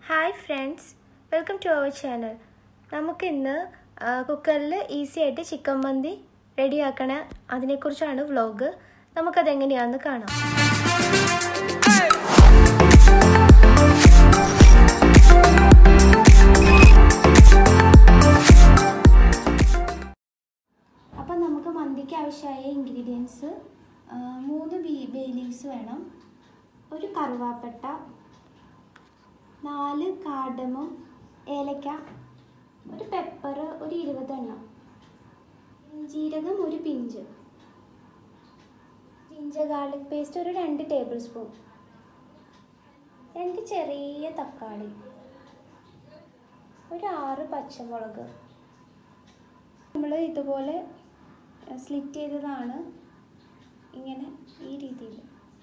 hi friends welcome to our channel നമുക്കിന്ന് കുക്കറിൽ easy ആയിട്ട് ചിക്കൻ മന്തി റെഡിയാക്കണ അതിനെക്കുറിച്ചാണ് വ്ളോഗ് നമുക്കതെങ്ങനെയാണെന്ന് കാണാം അപ്പം നമുക്ക് മന്തിക്ക് ആവശ്യമായ ഇൻഗ്രീഡിയൻസ് മൂന്ന് ബീ ബേ ലീവ്സ് വേണം ഒരു കറുവാപ്പട്ട നാല് കാർഡമം ഏലക്ക ഒരു പെപ്പർ ഒരു ഇരുപതെണ്ണം ജീരകം ഒരു പിഞ്ച് ജിഞ്ചർ ഗാർലിക് പേസ്റ്റ് ഒരു രണ്ട് ടേബിൾ സ്പൂൺ രണ്ട് ചെറിയ തക്കാളി ഒരു ആറ് പച്ചമുളക് നമ്മൾ ഇതുപോലെ സ്ലിറ്റ് ചെയ്തതാണ് ഇങ്ങനെ ഈ രീതിയിൽ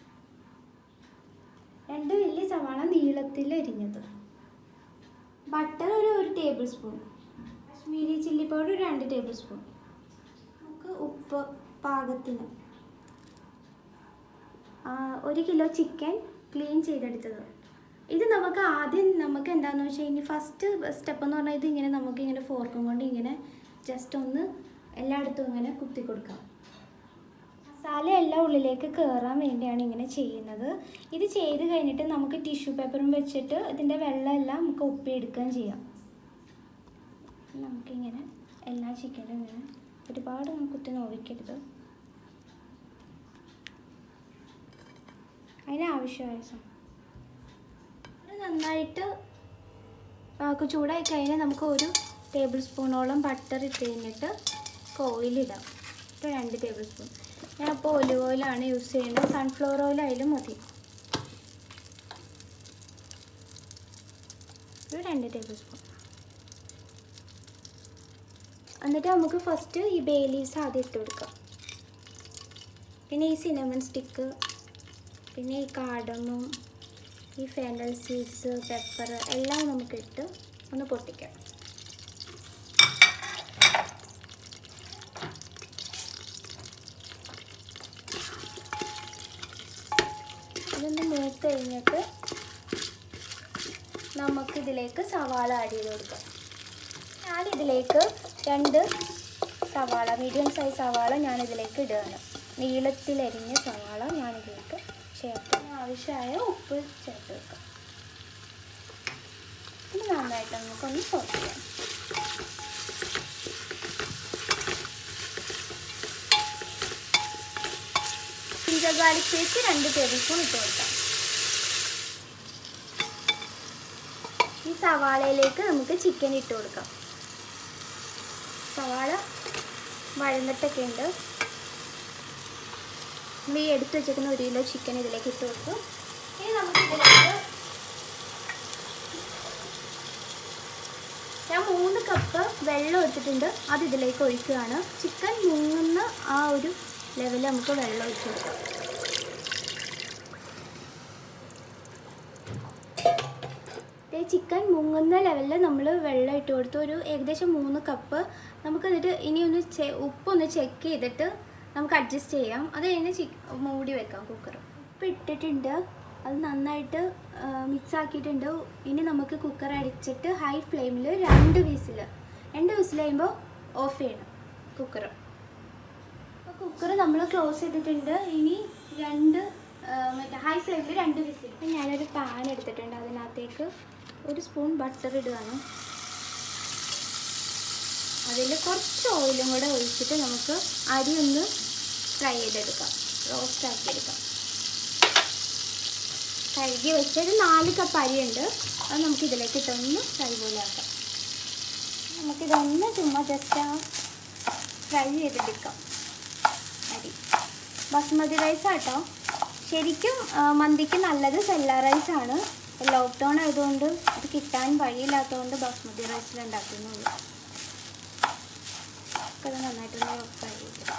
രണ്ട് വലിയ സവാള നീളത്തിൽ അരിഞ്ഞത് ബട്ടർ ഒരു ഒരു tablespoon Kashmiri chilli powder ഒരു രണ്ട് ടേബിൾ സ്പൂൺ നമുക്ക് ഉപ്പ് പാകത്തിന് ആ, ഒരു കിലോ ചിക്കൻ ക്ലീൻ ചെയ്തെടുത്തത് ഇത് നമുക്ക് ആദ്യം നമുക്ക് എന്താണെന്ന് വെച്ച് കഴിഞ്ഞാൽ ഫസ്റ്റ് സ്റ്റെപ്പ് എന്ന് പറഞ്ഞാൽ ഇത് ഇങ്ങനെ നമുക്ക് ഇങ്ങനെ ഫോർക്കും കൊണ്ട് ഇങ്ങനെ ജസ്റ്റ് ഒന്ന് എല്ലായിടത്തും ഇങ്ങനെ കുത്തി കൊടുക്കാം മസാല എല്ലാം ഉള്ളിലേക്ക് കയറാൻ വേണ്ടിയാണ് ഇങ്ങനെ ചെയ്യുന്നത് ഇത് ചെയ്ത് കഴിഞ്ഞിട്ട് നമുക്ക് ടിഷ്യൂ പേപ്പറും വെച്ചിട്ട് ഇതിൻ്റെ വെള്ളമെല്ലാം നമുക്ക് ഒപ്പിയെടുക്കുകയും ചെയ്യാം നമുക്കിങ്ങനെ എല്ലാ ചിക്കനും ഇങ്ങനെ ഒരുപാട് കുത്തി നോവിക്കരുത് അതിന് ആവശ്യമായ സമയം ഇത് നന്നായിട്ട് ആ, ചൂടായി കഴിഞ്ഞാൽ നമുക്ക് ഒരു ടേബിൾ സ്പൂണോളം ബട്ടർ ഇട്ട് കഴിഞ്ഞിട്ട് ഓയിലിടാം ഒരു രണ്ട് ടേബിൾ സ്പൂൺ ഞാൻ അപ്പോൾ ഒലിവ് ഓയിലാണ് യൂസ് ചെയ്യുന്നത് സൺഫ്ലവർ ഓയിൽ ആയാലും മതി ഒരു രണ്ട് ടേബിൾ സ്പൂൺ എന്നിട്ട് നമുക്ക് ഫസ്റ്റ് ഈ ബേ ലീവ്സ് ആദ്യം ഇട്ട് കൊടുക്കാം പിന്നെ ഈ സിനമൺ സ്റ്റിക്ക് പിന്നെ ഈ കാടമും ഈ ഫെനൽ സീഡ്സ് പെപ്പർ എല്ലാം നമുക്കിട്ട് ഒന്ന് പൊട്ടിക്കാം ഇതൊന്ന് മൂത്ത് കഴിഞ്ഞിട്ട് നമുക്കിതിലേക്ക് സവാള ആഡ് ചെയ്ത് കൊടുക്കാം ഞാനിതിലേക്ക് രണ്ട് സവാള മീഡിയം സൈസ് സവാള ഞാനിതിലേക്ക് ഇടുകയാണ് നീളത്തിലരിഞ്ഞ സവാള ഞാനിതിലേക്ക് ചേർത്ത് ആവശ്യമായ ഉപ്പ് ചേർത്ത് വെക്കാം ഇത് നന്നായിട്ട് നമുക്കൊന്ന് സോട്ട് ചെയ്യാം ജിഞ്ചർ ഗാർലിക് പേസ്റ്റ് രണ്ട് ടേബിൾ സ്പൂൺ ഇട്ട് കൊടുക്കാം ഈ സവാളയിലേക്ക് നമുക്ക് ചിക്കൻ ഇട്ട് കൊടുക്കാം സവാള വഴന്നിട്ടൊക്കെ ഉണ്ട് നമ്മൾ ഈ എടുത്ത് വെച്ചേക്കുന്ന ഒരു കിലോ ചിക്കൻ ഇതിലേക്ക് ഇട്ട് കൊടുക്കും ഇനി നമുക്ക് ഇതിലേക്ക് ഞാൻ മൂന്ന് കപ്പ് വെള്ളം എടുത്തിട്ടുണ്ട് അത് ഇതിലേക്ക് ഒഴിക്കുകയാണ് ചിക്കൻ മുങ്ങുന്ന ആ ഒരു ലെവലിൽ നമുക്ക് വെള്ളം ഒഴിച്ച് കൊടുക്കാം ഈ ചിക്കൻ മുങ്ങുന്ന ലെവലിൽ നമ്മൾ വെള്ളം ഇട്ട് കൊടുത്തു ഒരു ഏകദേശം മൂന്ന് കപ്പ് നമുക്ക് എന്നിട്ട് ഇനി ഒന്ന് ചെ ഉപ്പൊന്ന് ചെക്ക് ചെയ്തിട്ട് നമുക്ക് അഡ്ജസ്റ്റ് ചെയ്യാം അത് കഴിഞ്ഞ് ചി മൂടി വെക്കാം കുക്കർ ഉപ്പ് ഇട്ടിട്ടുണ്ട് അത് നന്നായിട്ട് മിക്സ് ആക്കിയിട്ടുണ്ട് ഇനി നമുക്ക് കുക്കർ അടിച്ചിട്ട് ഹൈ ഫ്ലെയിമിൽ രണ്ട് വിസിൽ രണ്ട് വിസിൽ കഴിയുമ്പോൾ ഓഫ് ചെയ്യണം കുക്കർ അപ്പോൾ കുക്കർ നമ്മൾ ക്ലോസ് ചെയ്തിട്ടുണ്ട് ഇനി രണ്ട് ആ, മറ്റേ ഹൈ ഫ്ലെയിമിൽ രണ്ട് വിസിൽ ഇപ്പം ഞാനൊരു പാൻ എടുത്തിട്ടുണ്ട് അതിനകത്തേക്ക് ഒരു സ്പൂൺ ബട്ടർ ഇടുകയാണ് അതിൽ കുറച്ച് ഓയിലും കൂടെ ഒഴിച്ചിട്ട് നമുക്ക് അരി ഒന്ന് ഫ്രൈ ചെയ്തെടുക്കാം റോസ്റ്റ് ആക്കിയെടുക്കാം കഴുകി വെച്ച ഒരു നാല് കപ്പ് അരിയുണ്ട് അത് നമുക്ക് ഇതിലേക്ക് ഇട്ടൊന്ന് ഫ്രൈ പോലെ ആക്കാം നമുക്കിതൊന്ന് ചുമ്മാ ജസ്റ്റ് ആ ഫ്രൈ ചെയ്തെടുക്കാം അരി ബസ്മതി റൈസ് ആട്ടോ ശരിക്കും ആ, മന്തിക്ക് നല്ലത് സെല്ല റൈസ് ആണ് ലോക്ക്ഡൗൺ ആയതുകൊണ്ട് അത് കിട്ടാൻ വഴിയില്ലാത്തതുകൊണ്ട് ബസ്മതി റൈസിൽ ഉണ്ടാക്കുന്നുള്ളൂ അത് നന്നായിട്ടൊന്ന് ഫ്രൈ ചെയ്തെടുക്കാം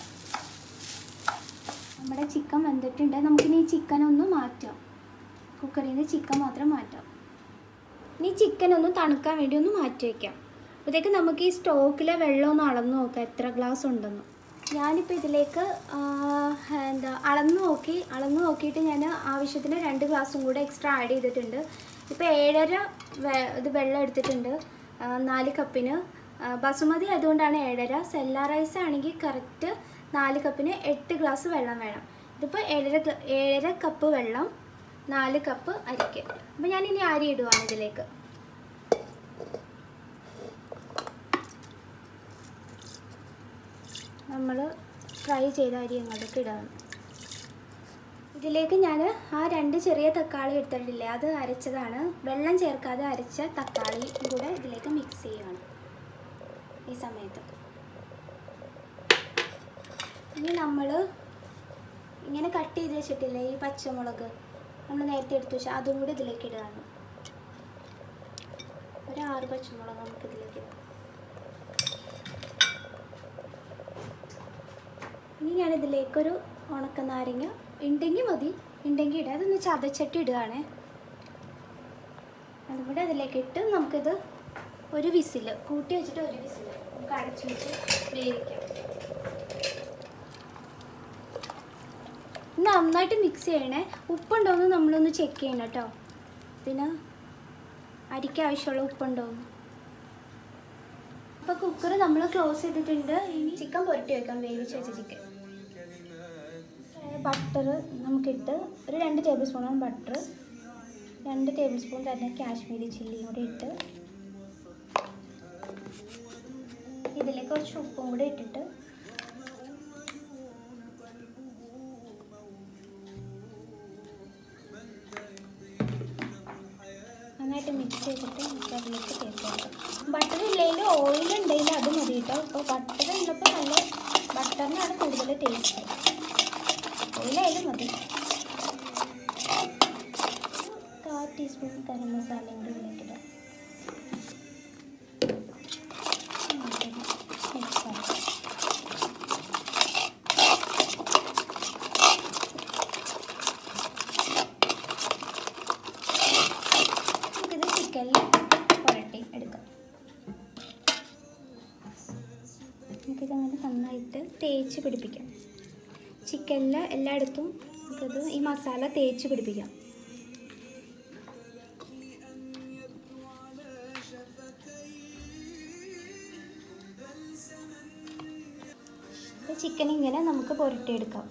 നമ്മുടെ ചിക്കൻ വെന്തിട്ടുണ്ട് നമുക്കിനി ഈ ചിക്കൻ ഒന്ന് മാറ്റാം കുക്കറിൽ നിന്ന് ചിക്കൻ മാത്രം മാറ്റാം ഇനി ചിക്കൻ ഒന്ന് തണുക്കാൻ വേണ്ടി ഒന്ന് മാറ്റി വയ്ക്കാം അപ്പോഴത്തേക്ക് നമുക്ക് ഈ സ്റ്റോക്കിലെ വെള്ളം ഒന്ന് അളന്ന് നോക്കാം എത്ര ഗ്ലാസ് ഉണ്ടെന്ന് ഞാനിപ്പോൾ ഇതിലേക്ക് ആ, എന്താ അളന്ന് നോക്കി അളന്ന് നോക്കിയിട്ട് ഞാൻ ആവശ്യത്തിന് രണ്ട് ഗ്ലാസും കൂടെ എക്സ്ട്രാ ആഡ് ചെയ്തിട്ടുണ്ട് ഇപ്പോൾ ഏഴര വെ- ഇത് വെള്ളം എടുത്തിട്ടുണ്ട് ആ, നാല് കപ്പിന് ആ, ബസുമതി ആയതുകൊണ്ടാണ് ഏഴര സെല്ല റൈസ് ആണെങ്കിൽ കറക്റ്റ് നാല് കപ്പിന് എട്ട് ഗ്ലാസ് വെള്ളം വേണം ഇതിപ്പോൾ ഏഴര ഗ്ല- ഏഴര കപ്പ് വെള്ളം നാല് കപ്പ് അരിക്ക് അപ്പോൾ ഞാൻ ഇനി അരി ഇടുവാണ് ഇതിലേക്ക് നമ്മൾ ഫ്രൈ ചെയ്ത അരി അങ്ങോട്ടേക്ക് ഇടാണ് ഇതിലേക്ക് ഞാൻ ആ രണ്ട് ചെറിയ തക്കാളി എടുത്തിട്ടില്ലേ അത് അരച്ചതാണ് വെള്ളം ചേർക്കാതെ അരച്ച തക്കാളി കൂടെ ഇതിലേക്ക് മിക്സ് ചെയ്യുകയാണ് ഈ സമയത്ത് ഇനി നമ്മൾ ഇങ്ങനെ കട്ട് ചെയ്ത് വെച്ചിട്ടില്ലേ ഈ പച്ചമുളക് നമ്മൾ നേരത്തെ എടുത്തു വെച്ചാൽ അതും കൂടി ഇതിലേക്ക് ഇടുകയാണ് ഒരു ആറ് പച്ചമുളക് നമുക്ക് ഇതിലേക്ക് ഇടാം ഇനി ഞാൻ ഇതിലേക്കൊരു ഉണക്ക നാരങ്ങ ഉണ്ടെങ്കിൽ മതി ഉണ്ടെങ്കിൽ ഇടുക അതൊന്ന് ചതച്ചിട്ട് ഇടുകയാണേ അതും കൂടെ അതിലേക്ക് ഇട്ട് നമുക്കിത് ഒരു വിസിൽ കൂട്ടി വെച്ചിട്ട് ഒരു വിസിൽ നമുക്ക് അടച്ചു വെച്ച് വേവിക്കാം നന്നായിട്ട് മിക്സ് ചെയ്യണേ ഉപ്പുണ്ടോയെന്ന് നമ്മളൊന്ന് ചെക്ക് ചെയ്യണം കേട്ടോ ഇതിന് അരിക്ക് ആവശ്യമുള്ള ഉപ്പുണ്ടോയെന്ന് അപ്പോൾ കുക്കർ നമ്മൾ ക്ലോസ് ചെയ്തിട്ടുണ്ട് ഇനി ചിക്കൻ പുരട്ടി വെക്കാം വേവിച്ച് വെച്ച ചിക്കൻ ബട്ടർ നമുക്കിട്ട് ഒരു രണ്ട് ടേബിൾ സ്പൂണാണ് ബട്ടർ രണ്ട് ടേബിൾ സ്പൂൺ തന്നെ കാശ്മീരി ചില്ലിയും കൂടി ഇട്ട് ഇതിലേക്ക് കുറച്ച് ഉപ്പും കൂടി ഇട്ടിട്ട് നന്നായിട്ട് മിക്സ് ചെയ്തിട്ട് നമുക്ക് അതിലേക്ക് തേക്കാം ബട്ടർ ഇല്ലെങ്കിൽ ഓയിൽ ഉണ്ടെങ്കിൽ അത് മതി കേട്ടോ ഇപ്പോൾ ബട്ടർ ഉള്ളപ്പോൾ നല്ല ബട്ടറിനാണ് കൂടുതൽ ടേസ്റ്റ് ഓയിലായാലും മതി കാൽ ടീസ്പൂൺ ഗരം മസാലയും കൂടി ഇതിലേക്കിടാം മിക്സ് ആക്കാം നമുക്കിത് ചിക്കനിൽ പുരട്ടി എടുക്കാം നമുക്കിതങ്ങനെ നന്നായിട്ട് തേച്ച് പിടിപ്പിക്കാം ചിക്കനിൽ എല്ലായിടത്തും നമുക്കത് ഈ മസാല തേച്ച് പിടിപ്പിക്കാം ചിക്കൻ ഇങ്ങനെ നമുക്ക് പുരട്ടിയെടുക്കാം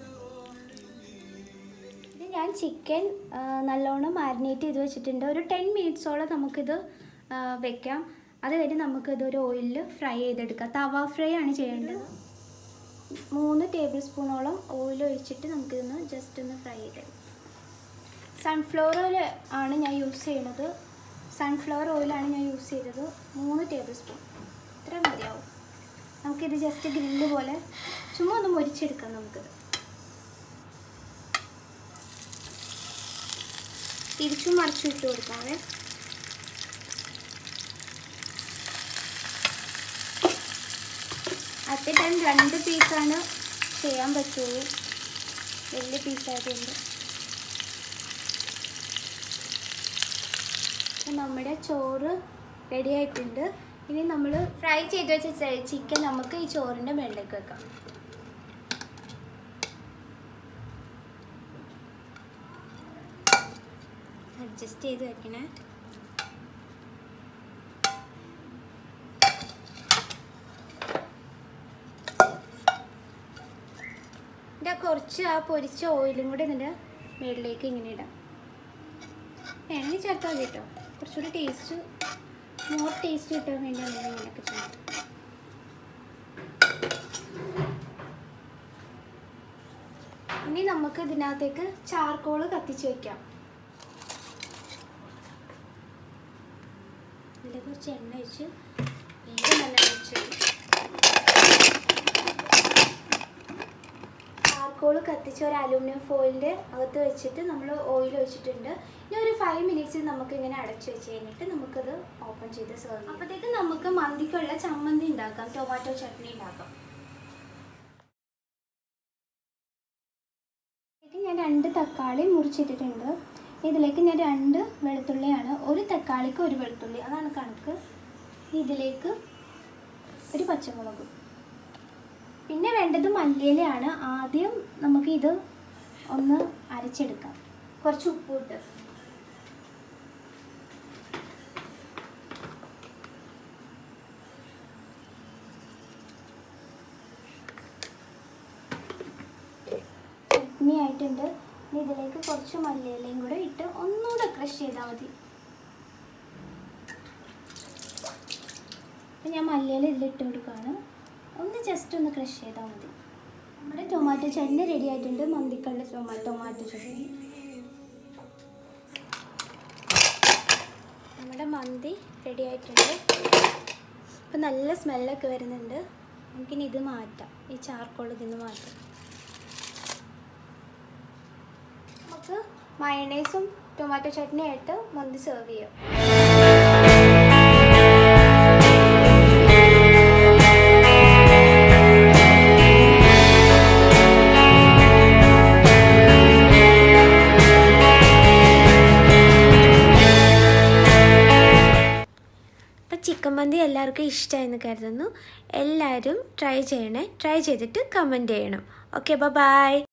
ഇത് ഞാൻ ചിക്കൻ ആ, നല്ലോണം മാരിനേറ്റ് ചെയ്ത് വെച്ചിട്ടുണ്ട് ഒരു ടെൻ മിനിറ്റ്സോളം നമുക്കിത് ആ, വെക്കാം അത് കഴിഞ്ഞ് നമുക്കിത് ഒരു ഓയിലിൽ ഫ്രൈ ചെയ്തെടുക്കാം തവ ഫ്രൈ ആണ് ചെയ്യേണ്ടത് മൂന്ന് ടേബിൾ സ്പൂണോളം ഓയിൽ ഒഴിച്ചിട്ട് നമുക്കിതൊന്ന് ജസ്റ്റ് ഒന്ന് ഫ്രൈ ചെയ്തെടുക്കാം സൺഫ്ലവർ ഓയിൽ ആണ് ഞാൻ യൂസ് ചെയ്യുന്നത് സൺഫ്ലവർ ഓയിലാണ് ഞാൻ യൂസ് ചെയ്തത് മൂന്ന് ടേബിൾ സ്പൂൺ ഇത്ര മതിയാവും നമുക്കിത് ജസ്റ്റ് ഗ്രില്ല് പോലെ ചുമ്മാ ഒന്ന് മൊരിച്ചെടുക്കാം നമുക്കിത് തിരിച്ചും മറിച്ചും ഇട്ട് കൊടുക്കാവേ അറ്റ് എ ടൈം രണ്ട് പീസാണ് ചെയ്യാൻ പറ്റുള്ളൂ വലിയ പീസായതുകൊണ്ട് അപ്പം നമ്മുടെ ചോറ് റെഡി ആയിട്ടുണ്ട് ഇനി നമ്മൾ ഫ്രൈ ചെയ്ത് വെച്ച ചിക്കൻ നമുക്ക് ഈ ചോറിൻ്റെ മേളിലേക്ക് വെക്കാം അഡ്ജസ്റ്റ് ചെയ്ത് വെക്കണേ ഇതിൻ്റെ കുറച്ച് ആ പൊരിച്ച ഓയിലും കൂടി ഇതിൻ്റെ മേളിലേക്ക് ഇങ്ങനെ ഇടാം വേണമെങ്കിൽ ചേർത്താൽ മതി കേട്ടോ കുറച്ചുകൂടി ടേസ്റ്റ് മോർ ടേസ്റ്റ് കിട്ടാൻ വേണ്ടിയാണ് ഞാൻ ഇങ്ങനെയൊക്കെ ചെയ്യുന്നത് ഇനി നമുക്ക് ഇതിനകത്തേക്ക് ചാർക്കോള് കത്തിച്ച് വെക്കാം ഇതിൽ കുറച്ച് എണ്ണ ഒഴിച്ച് വീണ്ടും നല്ല ഒഴിച്ച് ചാർക്കോൾ കത്തിച്ച് ഒരു അലൂമിനിയം ഫോയിലിൻ്റെ അകത്ത് വെച്ചിട്ട് നമ്മൾ ഓയിൽ ഒഴിച്ചിട്ടുണ്ട് ഇനി ഒരു ഫൈവ് മിനിറ്റ്സ് നമുക്ക് ഇങ്ങനെ അടച്ചു വെച്ച് കഴിഞ്ഞിട്ട് നമുക്കത് ഓപ്പൺ ചെയ്ത് സെർവ് ചെയ്യാം അപ്പോഴത്തേക്ക് നമുക്ക് മന്തിക്കുള്ള ചമ്മന്തി ഉണ്ടാക്കാം ടൊമാറ്റോ ചട്നി ഉണ്ടാക്കാം ഇതിലേക്ക് ഞാൻ രണ്ട് തക്കാളി മുറിച്ചിട്ടിട്ടുണ്ട് ഇതിലേക്ക് ഞാൻ രണ്ട് വെളുത്തുള്ളിയാണ് ഒരു തക്കാളിക്ക് ഒരു വെളുത്തുള്ളി അതാണ് കണക്ക് ഇതിലേക്ക് ഒരു പച്ചമുളക് പിന്നെ വേണ്ടത് മല്ലിയിലയാണ് ആദ്യം നമുക്ക് ഇത് ഒന്ന് അരച്ചെടുക്കാം കുറച്ച് ഉപ്പ് ഇട്ട് ചട്നി ആയിട്ടുണ്ട് ഇനി ഇതിലേക്ക് കുറച്ച് മല്ലിയിലയും കൂടെ ഇട്ട് ഒന്നുകൂടെ ക്രഷ് ചെയ്താൽ മതി അപ്പം ഞാൻ മല്ലിയില ഇതിലിട്ട് കൊടുക്കുകയാണ് ഒന്ന് ജസ്റ്റ് ഒന്ന് ക്രഷ് ചെയ്താൽ മതി നമ്മുടെ ടൊമാറ്റോ ചട്നി റെഡി ആയിട്ടുണ്ട് മന്തിക്കള്ള ടൊമാ ടൊമാറ്റോ ചട്നി നമ്മുടെ മന്തി റെഡി ആയിട്ടുണ്ട് ഇപ്പം നല്ല സ്മെല്ലൊക്കെ വരുന്നുണ്ട് നമുക്കിനി ഇത് മാറ്റാം ഈ ചാർക്കോൾ ഇതിന് മാറ്റാം നമുക്ക് മയണൈസും ടൊമാറ്റോ ചട്നി ആയിട്ട് മന്തി സെർവ് ചെയ്യാം അപ്പം ചിക്കൻ മന്തി എല്ലാവർക്കും ഇഷ്ടമായെന്ന് കരുതുന്നു എല്ലാവരും ട്രൈ ചെയ്യണേ ട്രൈ ചെയ്തിട്ട് കമൻറ്റ് ചെയ്യണം ഓക്കെ ബൈ